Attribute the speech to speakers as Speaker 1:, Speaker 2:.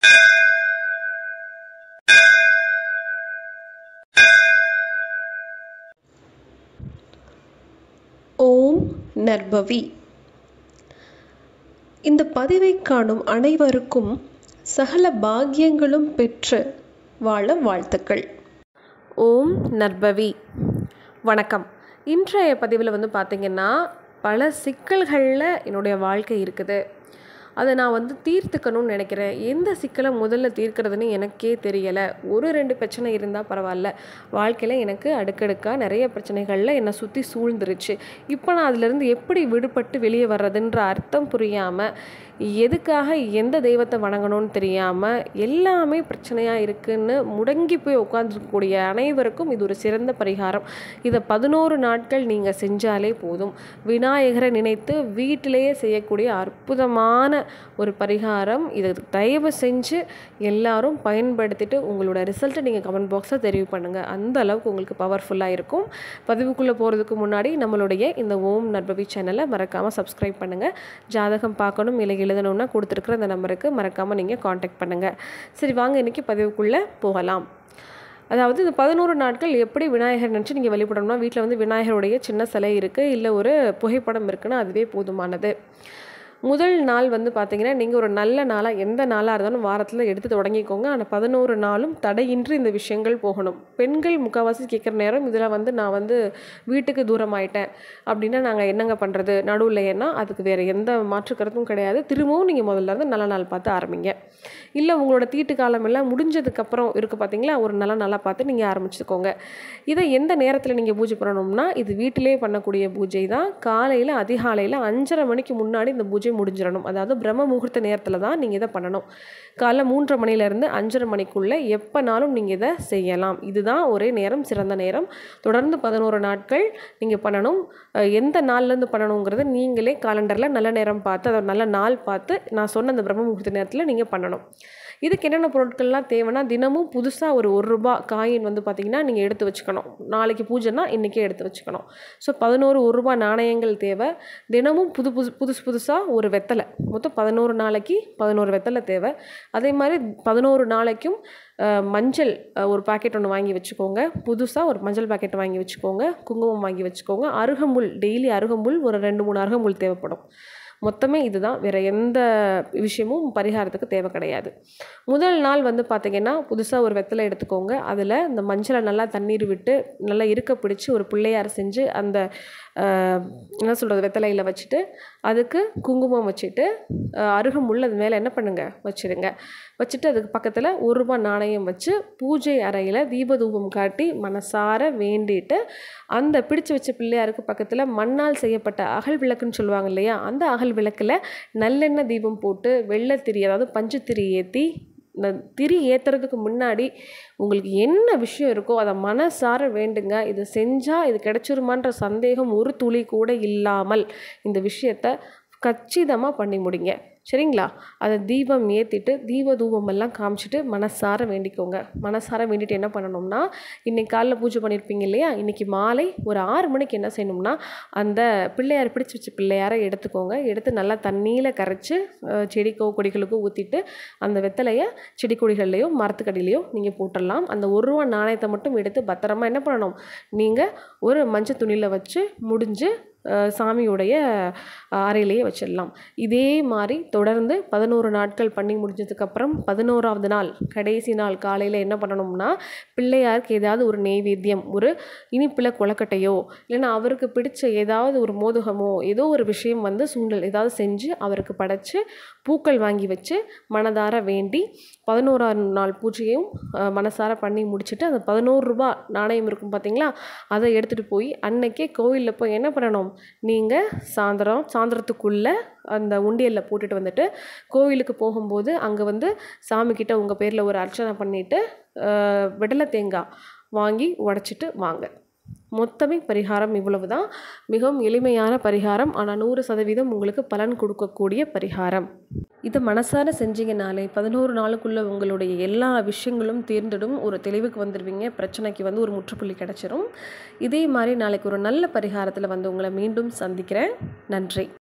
Speaker 1: ஓம் நற்பவி இந்த பதிவை காணும் அனைவருக்கும் சகல பாக்கியங்களும் பெற்று வாழ வாழ்த்துக்கள்
Speaker 2: ஓம் நற்பவி வணக்கம் இன்றைய பதிவில் வந்து பார்த்திங்கன்னா பல சிக்கல்களில் என்னுடைய வாழ்க்கை இருக்குது அதை நான் வந்து தீர்த்துக்கணும்னு நினைக்கிறேன் எந்த சிக்கலை முதல்ல தீர்க்கிறதுன்னு எனக்கே தெரியலை ஒரு ரெண்டு பிரச்சனை இருந்தால் பரவாயில்ல வாழ்க்கையில் எனக்கு அடுக்கடுக்காக நிறைய பிரச்சனைகளில் என்னை சுற்றி சூழ்ந்துருச்சு இப்போ நான் அதிலிருந்து எப்படி விடுபட்டு வெளியே வர்றதுன்ற அர்த்தம் புரியாமல் எதுக்காக எந்த தெய்வத்தை வணங்கணும்னு தெரியாமல் எல்லாமே பிரச்சனையாக இருக்குன்னு முடங்கி போய் உட்காந்துருக்கக்கூடிய அனைவருக்கும் இது ஒரு சிறந்த பரிகாரம் இதை பதினோரு நாட்கள் நீங்கள் செஞ்சாலே போதும் விநாயகரை நினைத்து வீட்டிலேயே செய்யக்கூடிய அற்புதமான ஒரு பரிகாரம் இதை தயவு செஞ்சு எல்லாரும் பயன்படுத்திட்டு உங்களோட ரிசல்ட்டை நீங்கள் கமெண்ட் பாக்ஸில் தெரிவு பண்ணுங்கள் அந்த அளவுக்கு உங்களுக்கு பவர்ஃபுல்லாக இருக்கும் பதிவுக்குள்ளே போகிறதுக்கு முன்னாடி நம்மளுடைய இந்த ஓம் நற்பவி சேனலை மறக்காமல் சப்ஸ்கிரைப் பண்ணுங்கள் ஜாதகம் பார்க்கணும் இல்லை எழுதணும்னா கொடுத்துருக்குற அந்த நம்பருக்கு மறக்காமல் நீங்கள் காண்டாக்ட் பண்ணுங்கள் சரி வாங்க இன்றைக்கி பதிவுக்குள்ளே போகலாம் அதாவது இந்த பதினோரு நாட்கள் எப்படி விநாயகர் நினச்சி நீங்கள் வழிபடணும்னா வீட்டில் வந்து விநாயகருடைய சின்ன சிலை இருக்குது இல்லை ஒரு புகைப்படம் இருக்குன்னா அதுவே போதுமானது முதல் நாள் வந்து பார்த்தீங்கன்னா நீங்கள் ஒரு நல்ல நாளாக எந்த நாளாக இருந்தாலும் வாரத்தில் எடுத்து தொடங்கிக்கோங்க ஆனால் பதினோரு நாளும் தடையின்றி இந்த விஷயங்கள் போகணும் பெண்கள் முக்கால்வாசி கேட்குற நேரம் இதில் வந்து நான் வந்து வீட்டுக்கு தூரமாயிட்டேன் அப்படின்னா நாங்கள் என்னங்க பண்ணுறது நடுவில் ஏன்னா அதுக்கு வேறு எந்த மாற்று கருத்தும் கிடையாது திரும்பவும் நீங்கள் முதல்ல இருந்து நல்ல நாள் பார்த்து ஆரம்பிங்க இல்லை உங்களோட தீட்டு காலம் எல்லாம் முடிஞ்சதுக்கப்புறம் இருக்குது பார்த்தீங்களா ஒரு நல்ல நாளாக பார்த்து நீங்கள் ஆரம்பிச்சுக்கோங்க இதை எந்த நேரத்தில் நீங்கள் பூஜை பண்ணணும்னா இது வீட்டிலே பண்ணக்கூடிய பூஜை தான் காலையில் அதிகாலையில் அஞ்சரை மணிக்கு முன்னாடி இந்த பூஜை முடிஞ்சிடணும் அதாவது பிரம்ம முகூர்த்த நேரத்தில் தான் நீங்கள் இதை பண்ணணும் காலைல மூன்றரை மணிலேருந்து அஞ்சரை மணிக்குள்ளே எப்போனாலும் நீங்கள் இதை செய்யலாம் இதுதான் ஒரே நேரம் சிறந்த நேரம் தொடர்ந்து பதினோரு நாட்கள் நீங்கள் பண்ணணும் எந்த நாள்லேருந்து பண்ணணுங்கிறது நீங்களே காலண்டரில் நல்ல நேரம் பார்த்து அதை நல்ல நாள் பார்த்து நான் சொன்ன அந்த பிரம்ம முகூர்த்த நேரத்தில் நீங்கள் பண்ணணும் இதுக்கு என்னென்ன பொருட்கள்லாம் தேவைன்னா தினமும் புதுசாக ஒரு ஒரு ரூபா காயின் வந்து பார்த்திங்கன்னா நீங்கள் எடுத்து வச்சுக்கணும் நாளைக்கு பூஜைனா இன்றைக்கே எடுத்து வச்சுக்கணும் ஸோ பதினோரு ஒரு ரூபா நாணயங்கள் தேவை தினமும் புது புது புதுசு புதுசாக ஒரு வெத்தலை மொத்தம் பதினோரு நாளைக்கு பதினோரு வெத்தலை தேவை அதே மாதிரி பதினோரு நாளைக்கும் மஞ்சள் ஒரு பாக்கெட் ஒன்று வாங்கி வச்சுக்கோங்க புதுசாக ஒரு மஞ்சள் பாக்கெட் வாங்கி வச்சுக்கோங்க குங்குமம் வாங்கி வச்சுக்கோங்க அருகம்புல் டெய்லி அருகம்புல் ஒரு ரெண்டு மூணு அருகம்புல் தேவைப்படும் மொத்தமே இதுதான் வேறு எந்த விஷயமும் பரிகாரத்துக்கு தேவை கிடையாது முதல் நாள் வந்து பார்த்திங்கன்னா புதுசாக ஒரு வெத்தலை எடுத்துக்கோங்க அதில் இந்த மஞ்சளை நல்லா தண்ணீர் விட்டு நல்லா இருக்க பிடிச்சி ஒரு பிள்ளையார் செஞ்சு அந்த என்ன சொல்கிறது வெத்தலையில் வச்சுட்டு அதுக்கு குங்குமம் வச்சுட்டு அருகமுள்ள அது மேலே என்ன பண்ணுங்கள் வச்சுடுங்க வச்சுட்டு அதுக்கு பக்கத்தில் ஒரு ரூபா நாணயம் வச்சு பூஜை அறையில் தீபதூபம் காட்டி மனசார வேண்டிட்டு அந்த பிடிச்சு வச்ச பிள்ளையாருக்கு பக்கத்தில் மண்ணால் செய்யப்பட்ட அகல் விளக்குன்னு சொல்லுவாங்க இல்லையா அந்த அகல் விளக்கில் நல்லெண்ணெய் தீபம் போட்டு வெள்ளத்திரி அதாவது பஞ்சுத்திரி ஏற்றி இந்த திரி ஏற்றுறதுக்கு முன்னாடி உங்களுக்கு என்ன விஷயம் இருக்கோ அதை மனசார வேண்டுங்க இதை செஞ்சால் இது கிடைச்சிருமான்ற சந்தேகம் ஒரு துளி கூட இல்லாமல் இந்த விஷயத்த கச்சிதமாக பண்ணி முடிங்க சரிங்களா அதை தீபம் ஏற்றிட்டு தீப தூபம் எல்லாம் காமிச்சிட்டு மனசார வேண்டிக்கோங்க மனசார வேண்டிட்டு என்ன பண்ணணும்னா இன்றைக்கி காலைல பூஜை பண்ணியிருப்பீங்க இல்லையா இன்றைக்கி மாலை ஒரு ஆறு மணிக்கு என்ன செய்யணும்னா அந்த பிள்ளையார் பிடிச்சி வச்ச பிள்ளையாரை எடுத்துக்கோங்க எடுத்து நல்லா தண்ணியில் கரைச்சி செடிக்கோ கொடிகளுக்கோ ஊற்றிட்டு அந்த வெத்தலையை செடி கொடிகள்லையோ மரத்துக்கடியிலையோ நீங்கள் போட்டுடலாம் அந்த ஒரு ரூபா நாணயத்தை மட்டும் எடுத்து பத்திரமா என்ன பண்ணணும் நீங்கள் ஒரு மஞ்சள் துணியில் வச்சு முடிஞ்சு சாமியுடைய அறையிலேயே வச்சிடலாம் இதே மாதிரி தொடர்ந்து பதினோரு நாட்கள் பண்ணி முடிஞ்சதுக்கப்புறம் பதினோராவது நாள் கடைசி நாள் காலையில் என்ன பண்ணணும்னா பிள்ளையாருக்கு ஏதாவது ஒரு நெய்வேத்தியம் ஒரு இனிப்பில் கொலக்கட்டையோ இல்லைன்னா அவருக்கு பிடிச்ச ஏதாவது ஒரு மோதகமோ ஏதோ ஒரு விஷயம் வந்து சுண்டல் ஏதாவது செஞ்சு அவருக்கு படைச்சு பூக்கள் வாங்கி வச்சு மனதார வேண்டி பதினோராவது நாள் பூஜையும் மனசார பண்ணி முடிச்சுட்டு அந்த பதினோரு ரூபா நாணயம் இருக்கும் பார்த்தீங்களா அதை எடுத்துகிட்டு போய் அன்னைக்கே கோவிலில் போய் என்ன பண்ணணும் நீங்கள் சாயந்தரம் சாயந்தரத்துக்குள்ளே அந்த உண்டியலில் போட்டுட்டு வந்துட்டு கோவிலுக்கு போகும்போது அங்கே வந்து சாமிக்கிட்ட உங்கள் பேரில் ஒரு அர்ச்சனை பண்ணிவிட்டு விடலை தேங்காய் வாங்கி உடச்சிட்டு வாங்க மொத்தமே பரிகாரம் இவ்வளவு தான் மிகவும் எளிமையான பரிகாரம் ஆனால் நூறு சதவீதம் உங்களுக்கு பலன் கொடுக்கக்கூடிய பரிகாரம் இதை மனசார செஞ்சீங்கனாலே பதினோரு நாளுக்குள்ளே உங்களுடைய எல்லா விஷயங்களும் தேர்ந்திடும் ஒரு தெளிவுக்கு வந்துடுவீங்க பிரச்சனைக்கு வந்து ஒரு முற்றுப்புள்ளி கிடச்சிரும் இதே மாதிரி நாளைக்கு ஒரு நல்ல பரிகாரத்தில் வந்து உங்களை மீண்டும் சந்திக்கிறேன் நன்றி